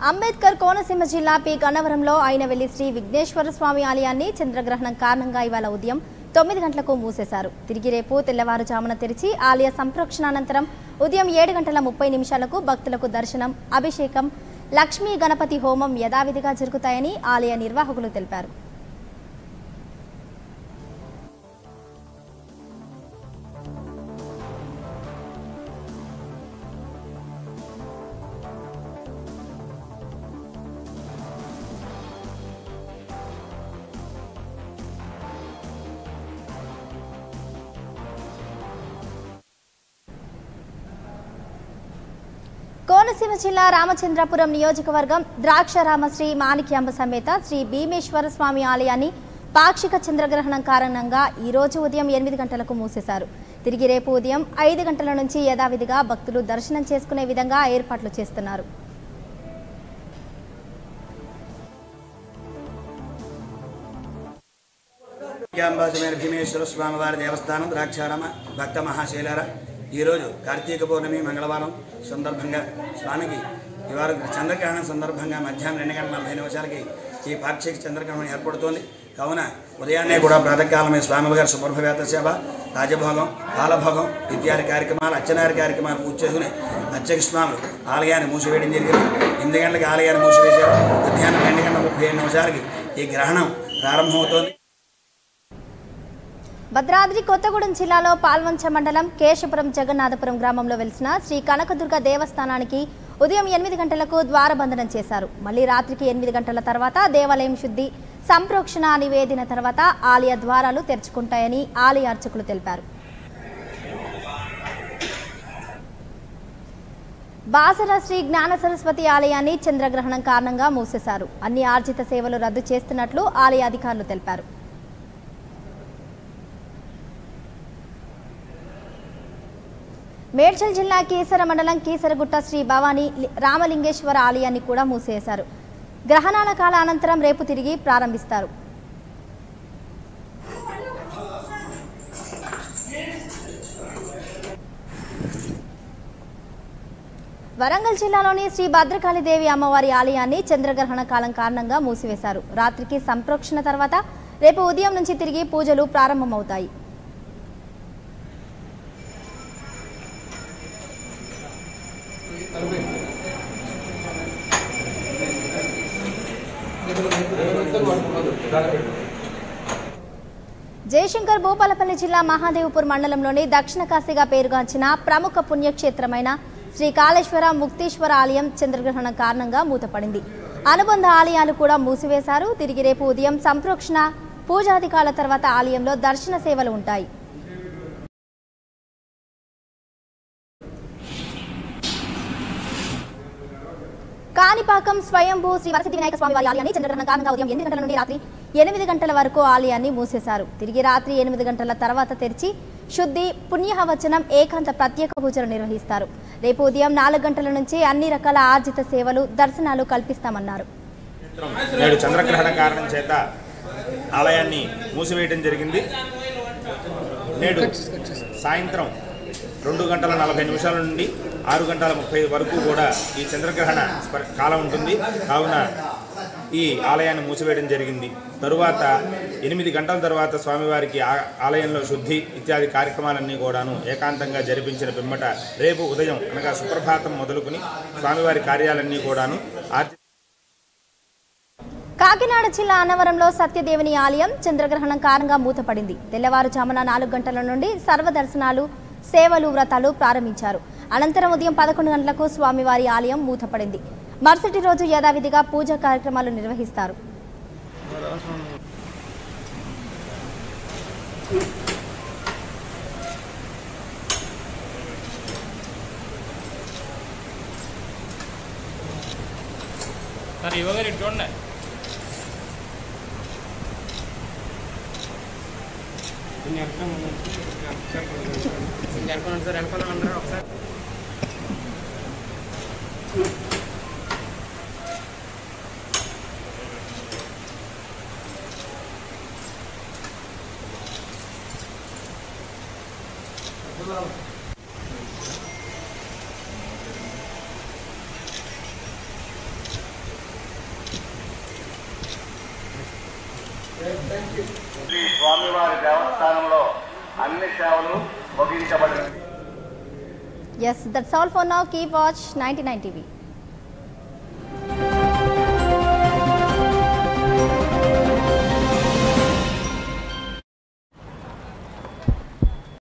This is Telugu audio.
అంబేద్కర్ కోనసీమ జిల్లా పి గన్నవరంలో అయినవెల్లి శ్రీ విఘ్నేశ్వర స్వామి ఆలయాన్ని చంద్రగ్రహణం కారణంగా ఇవాళ ఉదయం తొమ్మిది గంటలకు మూసేశారు తిరిగి రేపు తెల్లవారుజామున తెరిచి ఆలయ సంప్రోక్షణ అనంతరం ఉదయం ఏడు గంటల ముప్పై నిమిషాలకు భక్తులకు దర్శనం అభిషేకం లక్ష్మీ గణపతి హోమం యథావిధిగా జరుగుతాయని ఆలయ నిర్వాహకులు తెలిపారు కోనసీమ జిల్లా రామచంద్రపురం నియోజకవర్గం ద్రాక్షారామ శ్రీ మాణిక్యాంబ సమేత శ్రీ భీమేశ్వర స్వామి ఆలయాన్ని పాక్షిక చంద్రగ్రహణం కారణంగా ఈ రోజు ఉదయం ఎనిమిది గంటలకు మూసేశారు తిరిగి రేపు ఉదయం ఐదు గంటల నుంచి యథావిధిగా భక్తులు దర్శనం చేసుకునే విధంగా ఏర్పాట్లు చేస్తున్నారు విద్యాంబాసమైన భీమేశ్వర స్వామివారి దేవస్థానం ద్రాక్షారామ భక్త మహాశైలార ఈరోజు కార్తీక పౌర్ణమి మంగళవారం సందర్భంగా స్వామికి ఇవాళ చంద్రగ్రహణం సందర్భంగా మధ్యాహ్నం రెండు గంటల నలభై నిమిషాలకి ఈ పాక్షిక చంద్రగ్రహణం ఏర్పడుతోంది కావున ఉదయాన్నే కూడా ప్రాతకాలమే స్వామివారి సుప్రభవేత సేవ రాజభోగం పాలభోగం ఇత్యాది కార్యక్రమాలు అర్చనారి కార్యక్రమాలు పూర్తి చేసుకుని అర్చక స్వాములు ఆలయాన్ని మూసివేయడం జరిగింది ఎనిమిది గంటలకు ఆలయాన్ని మూసివేశారు మధ్యాహ్నం రెండు గంటల ముప్పై ఏడు నిమిషాలకి ఈ గ్రహణం ప్రారంభమవుతోంది భద్రాద్రి కొత్తగూడెం జిల్లాలో పాల్వంచ మండలం కేశపురం జగన్నాథపురం గ్రామంలో వెలిసిన శ్రీ కనకదుర్గ దేవస్థానానికి ఉదయం ఎనిమిది గంటలకు ద్వారబంధనం చేశారు మళ్ళీ రాత్రికి ఎనిమిది గంటల తర్వాత దేవాలయం శుద్ధి సంప్రోక్షణ నివేదిన తర్వాత ఆలయ ద్వారాలు తెరుచుకుంటాయని ఆలయ అర్చకులు తెలిపారు బాసర శ్రీ జ్ఞాన సరస్వతి ఆలయాన్ని చంద్రగ్రహణం కారణంగా మూసేశారు అన్ని ఆర్జిత సేవలు రద్దు చేస్తున్నట్లు ఆలయ అధికారులు తెలిపారు మేడ్చల్ జిల్లా కీసర మండలం కీసరగుట్ట శ్రీ భవానీ లి- రామలింగేశ్వర ఆలయాన్ని కూడా మూసేశారు గ్రహణాల కాల అనంతరం రేపు తిరిగి ప్రారంభిస్తారు వరంగల్ జిల్లాలోని శ్రీ భద్రకాళిదేవి అమ్మవారి ఆలయాన్ని చంద్రగ్రహణ కాలం కారణంగా మూసివేశారు రాత్రికి సంప్రోక్షణ తర్వాత రేపు ఉదయం నుంచి తిరిగి పూజలు ప్రారంభమవుతాయి జయశంకర్ భూపాలపల్లి జిల్లా మహాదేవ్పూర్ మండలంలోని దక్షిణ కాశీగా పేరుగాంచిన ప్రముఖ పుణ్యక్షేత్రమైన శ్రీ కాళేశ్వర ముక్తీశ్వర ఆలయం చంద్రగ్రహణం కారణంగా మూతపడింది అనుబంధ ఆలయాలు కూడా మూసివేశారు తిరిగి రేపు ఉదయం సంప్రోక్షణ పూజాధికాల తర్వాత ఆలయంలో దర్శన సేవలు ఉంటాయి కాణిపాకం స్వయంభూ శ్రీ వరసిద్ధి వినాయక స్వామి వారి ఆలయాన్ని చంద్రగ్రహణం కారణంగా ఉదయం ఎనిమిది గంటల నుండి రాత్రి ఎనిమిది గంటల వరకు ఆలయాన్ని మూసేశారు తిరిగి రాత్రి ఎనిమిది గంటల తర్వాత తెరిచి శుద్ధి పుణ్యహవచనం ఏకాంత ప్రత్యేక పూజలు నిర్వహిస్తారు రేపు ఉదయం నాలుగు గంటల నుంచి అన్ని రకాల ఆర్జిత సేవలు దర్శనాలు కల్పిస్తామన్నారు నేడు చంద్రగ్రహణ కారణం చేత ఆలయాన్ని మూసివేయడం జరిగింది నేడు సాయంత్రం రెండు గంటల నలభై నిమిషాల నుండి ఆరు గంటల ముప్పై వరకు కూడా ఈ చంద్రగ్రహణ స్ప- కాలం ఉంటుంది కావున ఈ ఆలయాన్ని మూసివేయడం జరిగింది తరువాత ఎనిమిది గంటల తర్వాత స్వామివారికి ఆ- ఆలయంలో శుద్ధి ఇత్యాది కార్యక్రమాలన్నీ కూడాను ఏకాంతంగా జరిపించిన పిమ్మట రేపు ఉదయం అనగా సుప్రభాతం మొదలుకుని స్వామివారి కార్యాలన్నీ కూడాను ఆర్జి కాకినాడ జిల్లా అన్నవరంలో సత్యదేవుని ఆలయం చంద్రగ్రహణం కారణంగా మూతపడింది తెల్లవారుజామున నాలుగు గంటల నుండి సర్వదర్శనాలు సేవలు వ్రతాలు ప్రారంభించారు అనంతరం ఉదయం పదకొండు గంటలకు స్వామివారి ఆలయం మూతపడింది మరుసటి రోజు యథావిధిగా పూజా కార్యక్రమాలు నిర్వహిస్తారు సార్ యువగారు ఇటు చూడండి వెనకాల సార్ వెనకాల అందరూ ఒకసారి శ్రీ స్వామివారి దేవస్థానంలో అన్ని సేవలు ముగించబడినవి yes that's all for now keep watch ninety nine TV